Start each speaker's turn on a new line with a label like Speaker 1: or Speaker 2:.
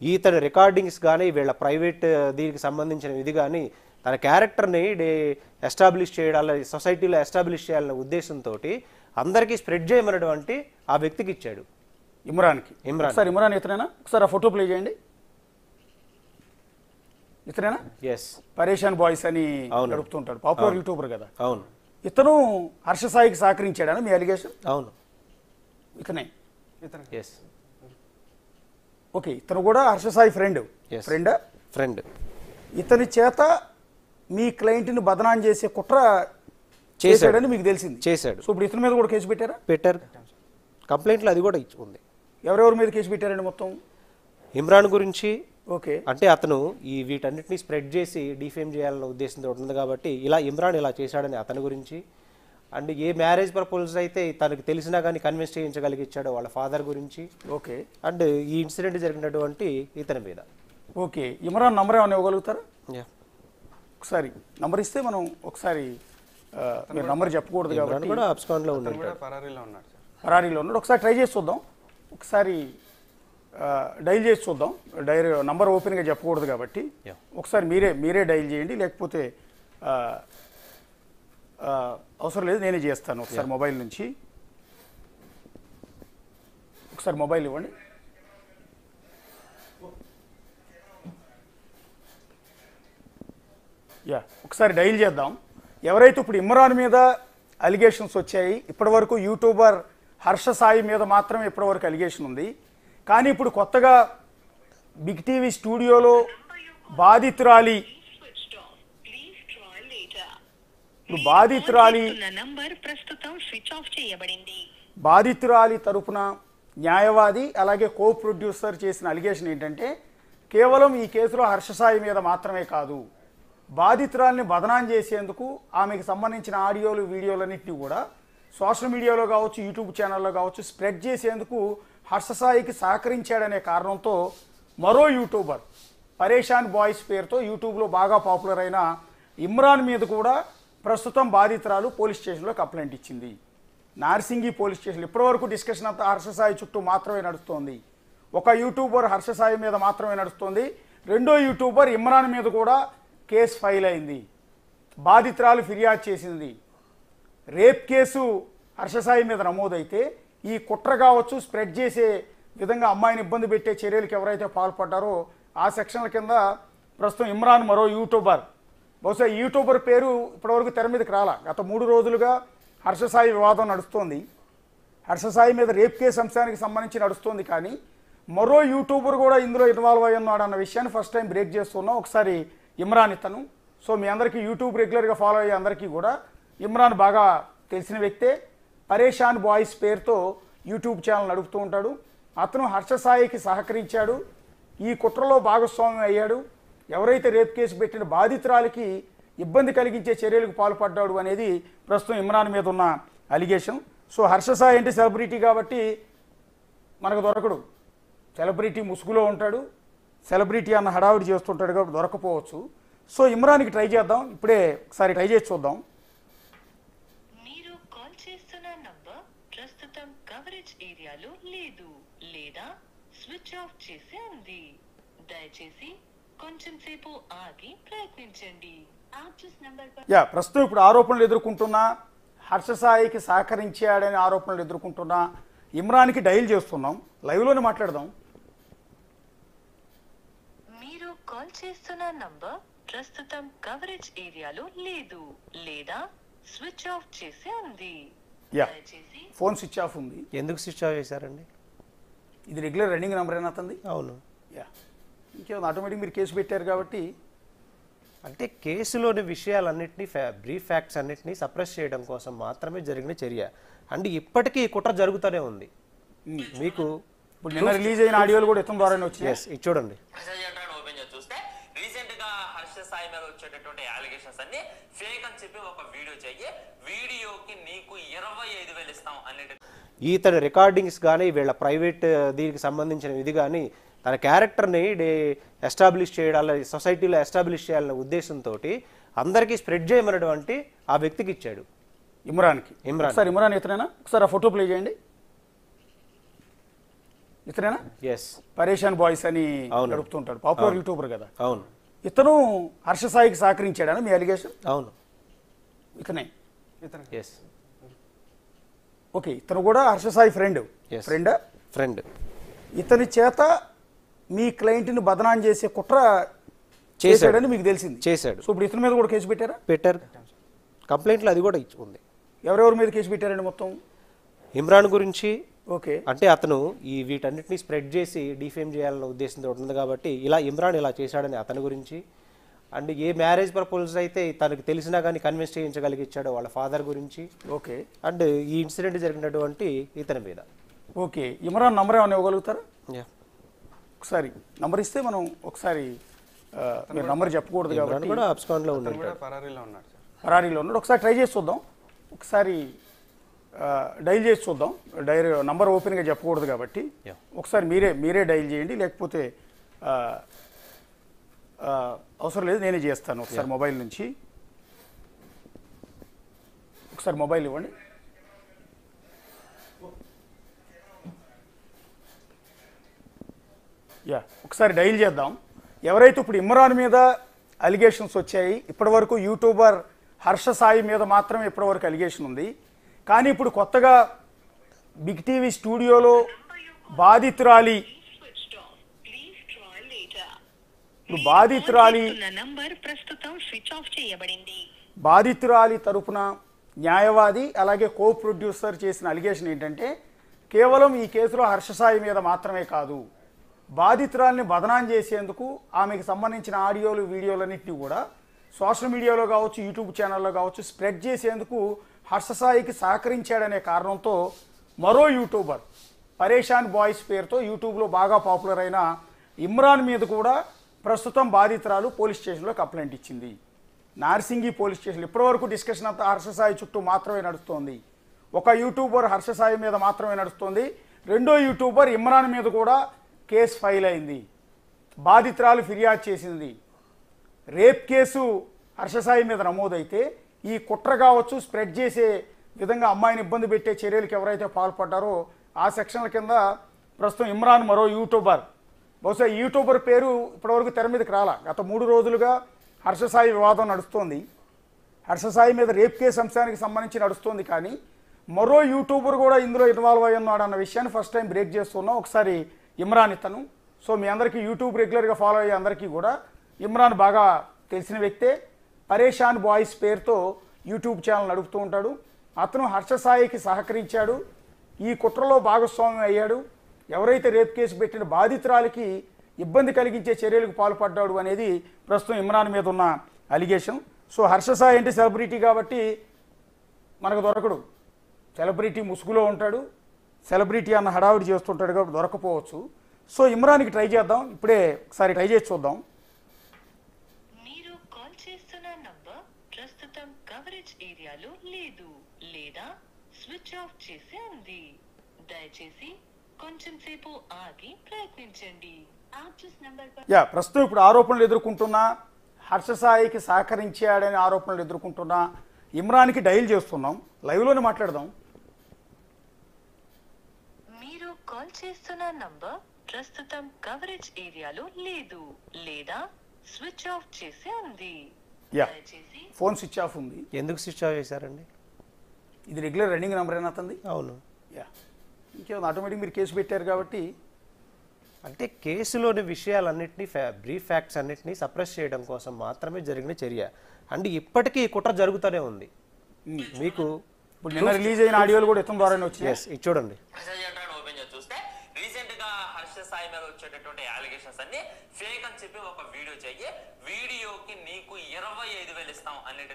Speaker 1: ఈతని recordings కానీ వీళ్ళ private దీనికి సంబంధించిన ఇది కానీ తన క్యారెక్టర్ని డే ఎస్టాబ్లిష్ చేయాలని సొసైటీలో ఎస్టాబ్లిష్ చేయాలనే ఉద్దేశంతో అందరికీ స్ప్రెడ్ చేయమన్నటువంటి ఆ వ్యక్తికి ఇచ్చాడు
Speaker 2: ఇమ్రాన్కి
Speaker 1: ఇమ్రాన్.
Speaker 2: ఒకసారి ఇమ్రాన్ ఇతనేనా ఒకసారి ఆ ఫోటో ప్లే చేయండి ఇతనేనా
Speaker 1: ఎస్
Speaker 2: పరేషాన్ బాయ్స్ అని
Speaker 1: అవును.
Speaker 2: నడుపుతుంటాడు పాపులర్ యూట్యూబర్ కదా
Speaker 1: అవును
Speaker 2: ఇతను హర్ష సాయికి సహకరించాడని మీ అలిగేషన్
Speaker 1: అవును
Speaker 2: ఇతనే
Speaker 1: ఎస్
Speaker 2: ఓకే ఇతను కూడా Harsha Sai friend
Speaker 1: Yes.
Speaker 2: Friend
Speaker 1: friend
Speaker 2: ఇతని చేత మీ క్లయింట్ని బదనాం చేసే కుట్ర
Speaker 1: చేశాడు.
Speaker 2: చేశాడని మీకు తెలిసింది
Speaker 1: చేశాడు
Speaker 2: సో ఇప్పుడు ఇతని మీద కూడా కేసు పెట్టారా
Speaker 1: పెట్టారు కంప్లైంట్లో అది కూడా ఇచ్చి- ఉంది
Speaker 2: ఎవరెవరి మీద కేసు పెట్టారండి మొత్తం
Speaker 1: ఇమ్రాన్ గురించి
Speaker 2: ఓకే
Speaker 1: అంటే అతను ఈ వీటన్నిటిని స్ప్రెడ్ చేసి డిఫేమ్ చేయాలన్న ఉద్దేశంతో ఉంటుంది కాబట్టి ఇలా ఇమ్రాన్ ఇలా చేశాడని అతని గురించి అండ్ ఏ మ్యారేజ్ ప్రపోజల్స్ అయితే తనకు తెలిసినా కానీ కన్విన్స్ చేయించగలిగించాడో వాళ్ళ ఫాదర్ గురించి
Speaker 2: ఓకే
Speaker 1: అండ్ ఈ ఇన్సిడెంట్ జరిగినటువంటి ఇతని మీద
Speaker 2: ఓకే ఇమ్రాన్ నంబర్ ఏమైనా ఇవ్వగలుగుతారా
Speaker 1: Yeah.
Speaker 2: ఒకసారి నంబర్ ఇస్తే మనం ఒకసారి ఆ, మీరు నంబర్ చెప్పకూడదు
Speaker 1: ఇమ్రాన్
Speaker 2: కాబట్టి
Speaker 1: కూడా అబ్స్కాన్ లో
Speaker 3: అతను
Speaker 1: ఉన్నాడు
Speaker 3: కూడా ఫరారీలో ఉన్నాడు సార్
Speaker 2: ఫరారీలో ఉన్నాడు ఒకసారి ట్రై చేసి చూద్దాం ఒకసారి డైల్ చేసి చూద్దాం డైరీ నంబర్ ఓపెన్గా చెప్పకూడదు కాబట్టి
Speaker 1: Yeah.
Speaker 2: ఒకసారి మీరే మీరే డైల్ చేయండి లేకపోతే ఆ, ఆ, అవసరం లేదు నేనే చేస్తాను ఒకసారి మొబైల్ నుంచి ఒకసారి మొబైల్ ఇవ్వండి యా ఒకసారి డైల్ చేద్దాం ఎవరైతే ఇప్పుడు ఇమ్రాన్ మీద అలిగేషన్స్ వచ్చాయి ఇప్పటివరకు యూట్యూబర్ హర్ష సాయి మీద మాత్రమే ఇప్పటివరకు అలిగేషన్ ఉంది కానీ ఇప్పుడు కొత్తగా బిగ్ టీవీ స్టూడియోలో బాధితురాలి
Speaker 4: switched off. Please try later.
Speaker 2: ఇప్పుడు బాధితురాలి
Speaker 4: ఉన్న నంబర్ ప్రస్తుతం స్విచ్ ఆఫ్ చేయబడింది
Speaker 2: బాధితురాలి తరపున న్యాయవాది అలాగే కో ప్రొడ్యూసర్ చేసిన అలిగేషన్ ఏంటంటే కేవలం ఈ కేసులో హర్షసాయి మీద మాత్రమే కాదు బాధితురాల్ని బదనాం చేసేందుకు ఆమెకు సంబంధించిన ఆడియోలు వీడియోలన్నింటినీ కూడా సోషల్ మీడియాలో కావచ్చు యూట్యూబ్ ఛానల్లో కావచ్చు స్ప్రెడ్ చేసేందుకు హర్షసాయికి సహకరించాడనే కారణంతో మరో యూట్యూబర్ పరేషాన్ బాయ్స్ పేరుతో యూట్యూబ్లో బాగా పాపులర్ అయిన ఇమ్రాన్ మీద కూడా ప్రస్తుతం బాధితురాలు పోలీస్ స్టేషన్లో కంప్లైంట్ ఇచ్చింది నార్సింగి పోలీస్ స్టేషన్ ఇప్పటివరకు డిస్కషన్ అంతా హర్షసాయి చుట్టూ మాత్రమే నడుస్తోంది ఒక యూట్యూబర్ హర్షసాయి మీద మాత్రమే నడుస్తోంది రెండో యూట్యూబర్ ఇమ్రాన్ మీద కూడా కేసు ఫైల్ అయింది బాధితురాలు ఫిర్యాదు చేసింది రేప్ కేసు హర్షసాయి మీద నమోదైతే ఈ కుట్ర కావచ్చు స్ప్రెడ్ చేసే విధంగా అమ్మాయిని ఇబ్బంది పెట్టే చర్యలకు ఎవరైతే పాల్పడ్డారో ఆ సెక్షన్ల కింద ప్రస్తుతం ఇమ్రాన్ మరో యూట్యూబర్ బహుశా ఈ యూట్యూబర్ పేరు ఇప్పటివరకు తెర మీదకి రాలా గత మూడు రోజులుగా హర్షసాయి వివాదం నడుస్తోంది హర్షసాయి మీద రేప్ కేసు అంశానికి సంబంధించి నడుస్తోంది కానీ మరో యూట్యూబర్ కూడా ఇందులో ఇన్వాల్వ్ అయి ఉన్నాడు అన్న విషయాన్ని ఫస్ట్ టైం బ్రేక్ చేస్తున్నాం ఒకసారి ఇమ్రాన్ ఇతను సో మీ అందరికీ యూట్యూబ్ రెగ్యులర్గా ఫాలో అయ్యే అందరికీ కూడా ఇమ్రాన్ బాగా తెలిసిన వ్యక్తే పరేషాన్ బాయ్స్ పేరుతో యూట్యూబ్ ఛానల్ నడుపుతూ ఉంటాడు అతను హర్షసాయికి సహకరించాడు ఈ కుట్రలో భాగస్వామ్యం అయ్యాడు ఎవరైతే రేప్ కేసు పెట్టిన బాధితురాలికి ఇబ్బంది కలిగించే చర్యలకు పాల్పడ్డాడు అనేది ప్రస్తుతం ఇమ్రాన్ మీద ఉన్న అలిగేషన్ సో హర్షసాయి అంటే సెలబ్రిటీ కాబట్టి మనకు దొరకడు సెలబ్రిటీ ముసుగులో ఉంటాడు సెలబ్రిటీ అన్న హడావిడి చేస్తుంటాడు కాబట్టి దొరకపోవచ్చు సో ఇమ్రాన్కి ట్రై చేద్దాం ఇప్పుడే ఒకసారి ట్రై చేసి చూద్దాం
Speaker 4: మీరు కాల్ చేస్తున్న నంబర్ ప్రస్తుతం కవరేజ్ ఏరియాలో లేదు లేదా స్విచ్ ఆఫ్ చేసి ఉంది దయచేసి కొంచెం సేపు ఆగి ప్రయత్నించండి आप जिस नंबर पर
Speaker 2: యా ప్రస్తుతం ఇప్పుడు ఆరోపణలు ఎదుర్కొంటున్న హర్షసాయికి సహకరించాడనే ఆరోపణలు ఎదుర్కొంటున్న ఇమ్రాన్కి డైల్ చేస్తున్నాం లైవ్లోనే మాట్లాడదాం
Speaker 4: మీరు కాల్ చేస్తున్న నంబర్ ప్రస్తుతం కవరేజ్ ఏరియాలో లేదు లేదా స్విచ్ ఆఫ్ చేసి ఉంది
Speaker 2: యా
Speaker 4: దయచేసి
Speaker 2: ఫోన్ స్విచ్ ఆఫ్ ఉంది
Speaker 1: ఎందుకు స్విచ్ ఆఫ్ చేశారండి
Speaker 2: ఇది రెగ్యులర్ రన్నింగ్ నెంబర్ అయినా అతంది
Speaker 1: అవును
Speaker 2: యా ఇంకేముంది ఆటోమేటిక్ మీరు కేసు పెట్టారు కాబట్టి
Speaker 1: అంటే కేసులోని విషయాలన్నింటినీ ఫ్యా బ్రీఫ్ ఫ్యాక్ట్స్ అన్నింటినీ సప్రెస్ చేయడం కోసం మాత్రమే జరిగిన చర్య అండ్ ఇప్పటికీ ఈ కుట్ర జరుగుతూనే ఉంది మీకు
Speaker 2: ఇప్పుడు నిన్న రిలీజ్ అయిన ఆడియోలు కూడా ఇతని ద్వారానే వచ్చినాయి
Speaker 1: ఎస్ ఇది చూడండి
Speaker 5: మెసేజ్ ఏంటంటే ఓపెన్ చేసి చూస్తే రీసెంట్ గా హర్ష సాయి మీద వచ్చేటటువంటి అలిగేషన్స్ అన్ని ఫేక్ అని చెప్పి ఒక వీడియో చెయ్యి వీడియోకి నీకు ఇరవై ఐదు వేలు ఇస్తాం అనేటి
Speaker 1: ఈతని రికార్డింగ్స్ కానీ వీళ్ళ ప్రైవేట్ దీనికి సంబంధించిన ఇది కానీ తన క్యారెక్టర్ని డే ఎస్టాబ్లిష్ చేయాలని సొసైటీలో ఎస్టాబ్లిష్ చేయాలనే ఉద్దేశంతో అందరికీ స్ప్రెడ్ చేయమన్నటువంటి ఆ వ్యక్తికి ఇచ్చాడు
Speaker 2: ఇమ్రాన్కి
Speaker 1: ఇమ్రాన్.
Speaker 2: ఒకసారి ఇమ్రాన్ ఇతనేనా ఒకసారి ఆ ఫోటో ప్లే చేయండి ఇతనేనా
Speaker 1: ఎస్
Speaker 2: పరేషాన్ బాయ్స్ అని
Speaker 1: అవును.
Speaker 2: నడుపుతుంటాడు పాపులర్ యూట్యూబర్ కదా
Speaker 1: అవును
Speaker 2: ఇతను హర్ష సాయికి సహకరించాడని మీ అలిగేషన్
Speaker 1: అవును
Speaker 2: ఇతనే
Speaker 1: ఎస్
Speaker 2: ఓకే ఇతను కూడా Harsha Sai friend
Speaker 1: Yes.
Speaker 2: Friend
Speaker 1: friend
Speaker 2: ఇతని చేత మీ క్లయింట్ని బదనాం చేసే కుట్ర
Speaker 1: చేశాడు.
Speaker 2: చేశాడని మీకు తెలిసింది
Speaker 1: చేశాడు
Speaker 2: సో ఇప్పుడు ఇతని మీద కూడా కేసు పెట్టారా
Speaker 1: పెట్టారు కంప్లైంట్లో అది కూడా ఇచ్చి- ఉంది
Speaker 2: ఎవరెవరి మీద కేసు పెట్టారండి మొత్తం
Speaker 1: ఇమ్రాన్ గురించి
Speaker 2: ఓకే
Speaker 1: అంటే అతను ఈ వీటన్నిటిని స్ప్రెడ్ చేసి డిఫేమ్ చేయాలన్న ఉద్దేశంతో ఉంటుంది కాబట్టి ఇలా ఇమ్రాన్ ఇలా చేశాడని అతని గురించి అండ్ ఏ మ్యారేజ్ ప్రపోజల్స్ అయితే తనకు తెలిసినా కానీ కన్విన్స్ చేయించగలిగించాడో వాళ్ళ ఫాదర్ గురించి
Speaker 2: ఓకే
Speaker 1: అండ్ ఈ ఇన్సిడెంట్ జరిగినటువంటి ఇతని మీద
Speaker 2: ఓకే ఇమ్రాన్ నంబర్ ఏమైనా ఇవ్వగలుగుతారా
Speaker 1: Yeah.
Speaker 2: ఒకసారి నంబర్ ఇస్తే మనం ఒకసారి ఆ, మీరు నంబర్ చెప్పకూడదు
Speaker 1: ఇమ్రాన్
Speaker 2: కాబట్టి
Speaker 1: కూడా అబ్స్కాండ్ లో
Speaker 3: అతను
Speaker 1: ఉన్నాడు
Speaker 3: కూడా ఫరారీలో ఉన్నాడు సార్
Speaker 2: ఫరారీలో ఉన్నాడు ఒకసారి ట్రై చేసి చూద్దాం ఒకసారి డైల్ చేసి చూద్దాం డైరీ నంబర్ ఓపెన్గా చెప్పకూడదు కాబట్టి
Speaker 1: Yeah.
Speaker 2: ఒకసారి మీరే మీరే డైల్ చేయండి లేకపోతే ఆ, ఆ, అవసరం లేదు నేనే చేస్తాను ఒకసారి మొబైల్ నుంచి ఒకసారి మొబైల్ ఇవ్వండి యా ఒకసారి డైల్ చేద్దాం ఎవరైతే ఇప్పుడు ఇమ్రాన్ మీద అలిగేషన్స్ వచ్చాయి ఇప్పటివరకు యూట్యూబర్ హర్ష సాయి మీద మాత్రమే ఇప్పటివరకు అలిగేషన్ ఉంది కానీ ఇప్పుడు కొత్తగా బిగ్ టీవీ స్టూడియోలో బాధితురాలి
Speaker 4: switched off. Please try later.
Speaker 2: ఇప్పుడు బాధితురాలి
Speaker 4: నంబర్ ప్రస్తుతం స్విచ్ ఆఫ్ చేయబడింది
Speaker 2: బాధితురాలి తరపున న్యాయవాది అలాగే కో ప్రొడ్యూసర్ చేసిన అలిగేషన్ ఏంటంటే కేవలం ఈ కేసులో హర్షసాయి మీద మాత్రమే కాదు బాధితురాల్ని బదనాం చేసేందుకు ఆమెకు సంబంధించిన ఆడియోలు వీడియోలన్నింటినీ కూడా సోషల్ మీడియాలో కావచ్చు యూట్యూబ్ ఛానల్లో కావచ్చు స్ప్రెడ్ చేసేందుకు హర్షసాయికి సహకరించాడనే కారణంతో మరో యూట్యూబర్ పరేషాన్ బాయ్స్ పేరుతో యూట్యూబ్లో బాగా పాపులర్ అయిన ఇమ్రాన్ మీద కూడా ప్రస్తుతం బాధితురాలు పోలీస్ స్టేషన్లో కంప్లైంట్ ఇచ్చింది నార్సింగి పోలీస్ స్టేషన్ ఇప్పటివరకు డిస్కషన్ అంతా హర్షసాయి చుట్టూ మాత్రమే నడుస్తోంది ఒక యూట్యూబర్ హర్షసాయి మీద మాత్రమే నడుస్తోంది రెండో యూట్యూబర్ ఇమ్రాన్ మీద కూడా కేసు ఫైల్ అయింది బాధితురాలు ఫిర్యాదు చేసింది రేప్ కేసు హర్షసాయి మీద నమోదైతే ఈ కుట్ర కావచ్చు స్ప్రెడ్ చేసే విధంగా అమ్మాయిని ఇబ్బంది పెట్టే చర్యలకు ఎవరైతే పాల్పడ్డారో ఆ సెక్షన్ల కింద ప్రస్తుతం ఇమ్రాన్ మరో యూట్యూబర్ బహుశా ఈ యూట్యూబర్ పేరు ఇప్పటివరకు తెర మీదకి రాలా గత మూడు రోజులుగా హర్షసాయి వివాదం నడుస్తోంది హర్షసాయి మీద రేప్ కేసు అంశానికి సంబంధించి నడుస్తోంది కానీ మరో యూట్యూబర్ కూడా ఇందులో ఇన్వాల్వ్ అయి ఉన్నాడు అన్న విషయాన్ని ఫస్ట్ టైం బ్రేక్ చేస్తున్నాం ఒకసారి ఇమ్రాన్ ఇతను సో మీ అందరికీ యూట్యూబ్ రెగ్యులర్గా ఫాలో అయ్యే అందరికీ కూడా ఇమ్రాన్ బాగా తెలిసిన వ్యక్తే పరేషాన్ బాయ్స్ పేరుతో యూట్యూబ్ ఛానల్ నడుపుతూ ఉంటాడు అతను హర్షసాయికి సహకరించాడు ఈ కుట్రలో భాగస్వామ్యం అయ్యాడు ఎవరైతే రేప్ కేసు పెట్టిన బాధితురాలికి ఇబ్బంది కలిగించే చర్యలకు పాల్పడ్డాడు అనేది ప్రస్తుతం ఇమ్రాన్ మీద ఉన్న అలిగేషన్ సో హర్షసాయి అంటే సెలబ్రిటీ కాబట్టి మనకు దొరకడు సెలబ్రిటీ ముసుగులో ఉంటాడు సెలబ్రిటీ అన్న హడావిడి చేస్తుంటాడు కాబట్టి దొరకపోవచ్చు సో ఇమ్రాన్కి ట్రై చేద్దాం ఇప్పుడే ఒకసారి ట్రై చేసి చూద్దాం
Speaker 4: మీరు కాల్ చేస్తున్న నంబర్ ప్రస్తుతం కవరేజ్ ఏరియాలో లేదు లేదా స్విచ్ ఆఫ్ చేసి ఉంది దయచేసి కొంచెం సేపు ఆగి ప్రయత్నించండి आप जिस नंबर पर
Speaker 2: యా ప్రస్తుతం ఇప్పుడు ఆరోపణలు ఎదుర్కొంటున్న హర్షసాయికి సహకరించాడని ఆరోపణలు ఎదుర్కొంటున్న ఇమ్రాన్కి డైల్ చేస్తున్నాం లైవ్లోనే మాట్లాడదాం
Speaker 4: మీరు కాల్ చేస్తున్న నంబర్ ప్రస్తుతం కవరేజ్ ఏరియాలో లేదు లేదా స్విచ్ ఆఫ్ చేసి ఉంది
Speaker 2: యా
Speaker 4: దయచేసి
Speaker 2: ఫోన్ స్విచ్ ఆఫ్ ఉంది
Speaker 1: ఎందుకు స్విచ్ ఆఫ్ చేశారండి
Speaker 2: ఇది రెగ్యులర్ రన్నింగ్ నెంబర్ అయినా అతంది
Speaker 1: అవును
Speaker 2: యా ఇంకేముంది ఆటోమేటిక్ మీరు కేసు పెట్టారు కాబట్టి
Speaker 1: అంటే కేసులోని విషయాలన్నింటినీ ఫ్యా బ్రీఫ్ ఫ్యాక్ట్స్ అన్నింటినీ సప్రెస్ చేయడం కోసం మాత్రమే జరిగిన చర్య అండ్ ఇప్పటికీ ఈ కుట్ర జరుగుతూనే ఉంది మీకు
Speaker 2: ఇప్పుడు నిన్న రిలీజ్ అయిన ఆడియోలు కూడా ఇతని ద్వారానే వచ్చినాయి
Speaker 1: ఎస్ ఇది చూడండి
Speaker 5: మెసేజ్ అంటే ఓపెన్ చేసి చూస్తే రీసెంట్ గా హర్ష సాయి మీద వచ్చేటటువంటి అలిగేషన్స్ అన్ని ఫేక్ అని చెప్పి ఒక వీడియో చెయ్యి వీడియోకి నీకు ఇరవై ఐదు వేలు ఇస్తాం అనేటి